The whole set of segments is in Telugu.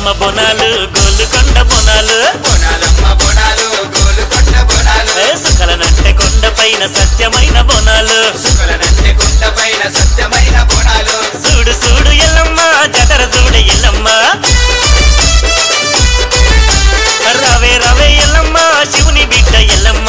బొనాలమ్మ బొనాలు గోలుకొండ బొనాలు బోనాలమ్మ బోనాలు గోలుకొండ బోనాలు ఏ సుకలనంటే కొండ పైన సత్యమైన బొనాలు సుకలనంటే కొండ పైన సత్యమైన బోనాలు చూడు చూడు ఎల్లమ్మ జతర చూడు ఎల్లమ్మ రవే రవే ఎల్లమ్మ శివుని బిడ్డ ఎల్లమ్మ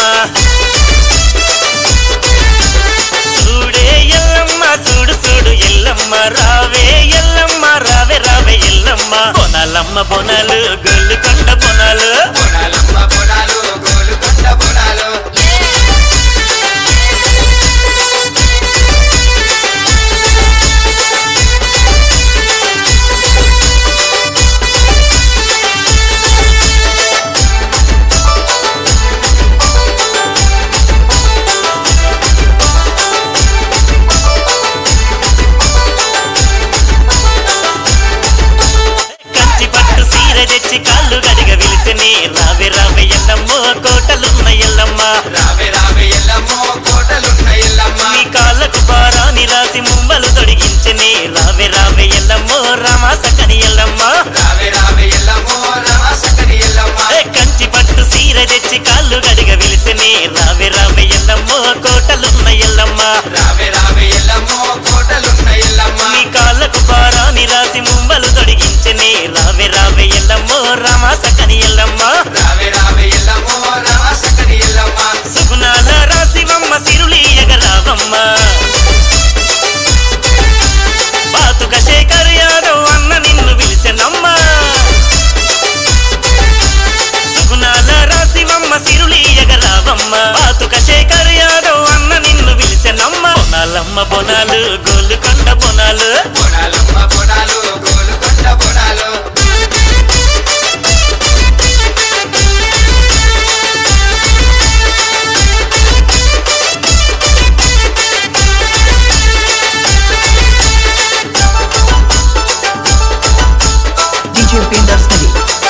చూడే ఎల్లమ్మ చూడు చూడు ఎల్లమ్మ రావే ఎల్లమ్మ రావే రావే ఎల్లమ్మ బొనాలమ్మ బొనాలు గొల్లుకొండ బొనాలు బోనాలమ్మ బోనాలు గోలుకొండ బోనాలు కంచి పట్టు సీర తెచ్చి కాళ్ళు గడిగ విలిసిని రావే రావే ఎల్లమ్మో కోటలున్న ఎల్లమ్మ రావే రావే ఎల్లమ్మో కోటలున్న ఎల్లమ్మ నీ కాళ్ళకు పారాని రాసి ముంబలు తొడిగించని రావే రావే ఎల్లమ్మో రామా సకని ఎల్లమ్మ రావే రావే ఎల్లమ్మో రమాసకని ఎల్లమ్మ ఏ కంచి పట్టు సీర తెచ్చి కాళ్ళు గడిగ విలిసిని రావే రావే ఎల్లమ్మో కోటలున్న ఎల్లమ్మ రావే రావే ఎల్లమ్మో కోటలున్న ఎల్లమ్మ నీ కాళ్ళకు పారాని రాసి ముంబలు తొడిగించని రావే రావే ఎల్లమ్మో రామా సకని ఎల్లమ్మ రావే రావే ఎల్లమ్మో రమాసకని ఎల్లమ్మ సుగుణాల రాశివమ్మ సిరులి ఎగరావమ్మ బాతుక శేఖర్ యాదవ్ అన్న నిన్ను పిలిచెనమ్మ సుగుణాల రాశివమ్మ సిరులి ఎగరావమ్మ బాతుక శేఖర్ యాదవ్ అన్న నిన్ను పిలిచెనమ్మ బొనాలమ్మ Bonalu Golconda Bonalu బోనాలమ్మ Bonalu Golconda Bonalu DJ Pinder Study.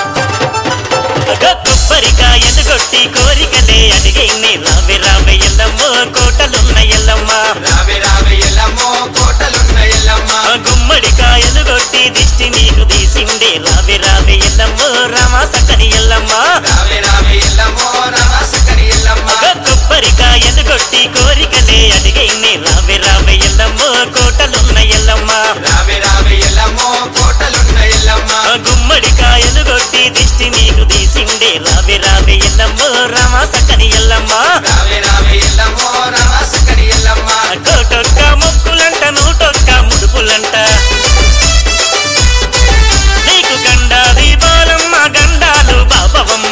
కొబ్బరికాయలు కొట్టి కోరికలే అడిగైని రావే రావే ఎల్లమ్మో కోటలున్న ఎల్లమ్మ రావే రావే ఎల్లమ్మో కోటలున్న ఎల్లమ్మ గుమ్మడికాయలు కొట్టి దిష్టి నీకు తీసిండే రావే రావే ఎల్లమ్మో రామా సక్కని ఎల్లమ్మ రావే రావే ఎల్లమ్మో రమాసకని ఎల్లమ్మ కొబ్బరికాయలు కొట్టి కోరికలే అడిగైని రావే రావే ఎల్లమ్మో కోటలున్న ఎల్లమ్మ రావే రావే ఎల్లమ్మో కోటలున్న ఎల్లమ్మ గుమ్మడికాయలు కొట్టి దిష్టి నీకు తీసిండే రావే రావే ఎల్లమ్మో రామా సక్కని ఎల్లమ్మ రావే రావే ఎల్లమ్మో రమాసకని ఎల్లమ్మ కోటొక్క మొక్కులంట నూటొక్క ముడుపులంట నీకు గండాది బాలమ్మ గండాలు బాబవమ్మ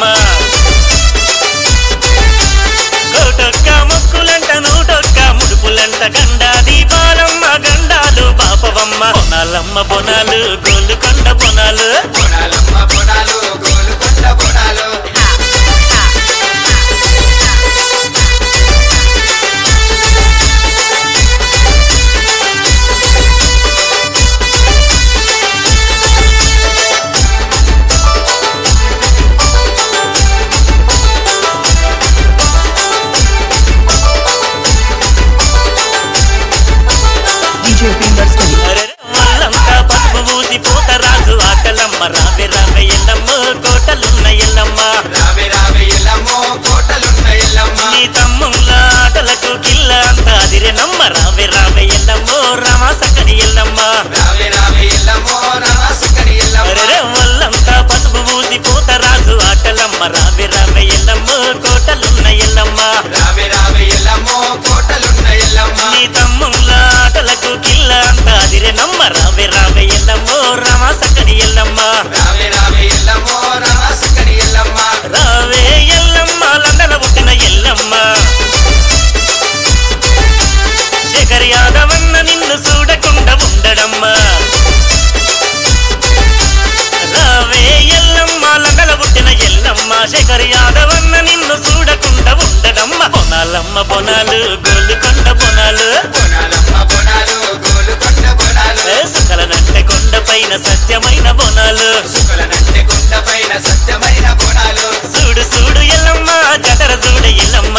కోటొక్క మొక్కులంట నూటొక్క ముడుపులంట గండాది బాలమ్మ గండాలు బాపవమ్మ బొనాలమ్మ Bonalu Golconda Bonalu బోనాలమ్మ Bonalu Golconda Bonalu DJ Pinder Study. అరెరె, వాళ్ళంతా పసుపు పూసి పూత రాజు ఆటలమ్మ రావే రావే ఎల్లమ్మ కోటలున్న ఎల్లమ్మ రావే రావే ఎల్లమ్మో కోటలున్న ఎల్లమ్మ నీ తమ్ముళ్ళ ఆటలకు కిల్ల అంత అదిరెనమ్మ రావే రావే ఎల్లమ్మో రామా సక్కని ఎల్లమ్మ రావే రావే ఎల్లమ్మో రమాసకని ఎల్లమ్మ అరెరె, వాళ్ళంతా పసుపు పూసి పూత రాజు ఆటలమ్మ రావే రావే ఎల్లమ్మో కోటలున్న ఎల్లమ్మ రావే రావే ఎల్లమ్మో కోటలున్న ఎల్లమ్మ నీ తమ్ముళ్ళ ఆటలకు కిల్ల అంత అదిరెనమ్మ రావే రావే ఎల్లమ్మో రామా సక్కని ఎల్లమ్మ రావే రావే ఎల్లమ్మో రమాసకని ఎల్లమ్మ రావే ఎల్లమ్మ లండన పుట్టిన ఎల్లమ్మ శేఖర్ యాదవన్న నిన్ను చూడకుండా ఉండడమ్మా రావే ఎల్లమ్మ లండన పుట్టిన ఎల్లమ్మ శేఖర్ యాదవన్న నిన్ను చూడకుండా ఉండడమ్మ బొనాలమ్మ బొనాలు గోలుకొండ బొనాలు బోనాలమ్మ బోనాలు గోలుకొండ బోనాలు ఏ సకలనంటే కొండ పైన సత్యమైన బొనాలు శుకులనంటే కొండ పైన సత్యమైన బోనాలు చూడు చూడు ఎల్లమ్మ జతర చూడు ఎల్లమ్మ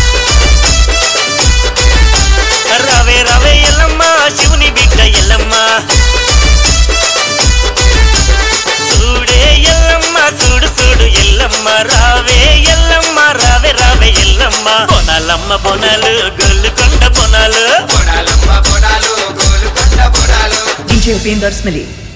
రవే రవే ఎల్లమ్మ శివుని బిడ్డ ఎల్లమ్మ చూడే బొనాలమ్మ Bonalu గొల్లుకొండ Bonalu బొడాలమ్మ బొడాలు Golconda బొడాలు DJ Upendra Smiley.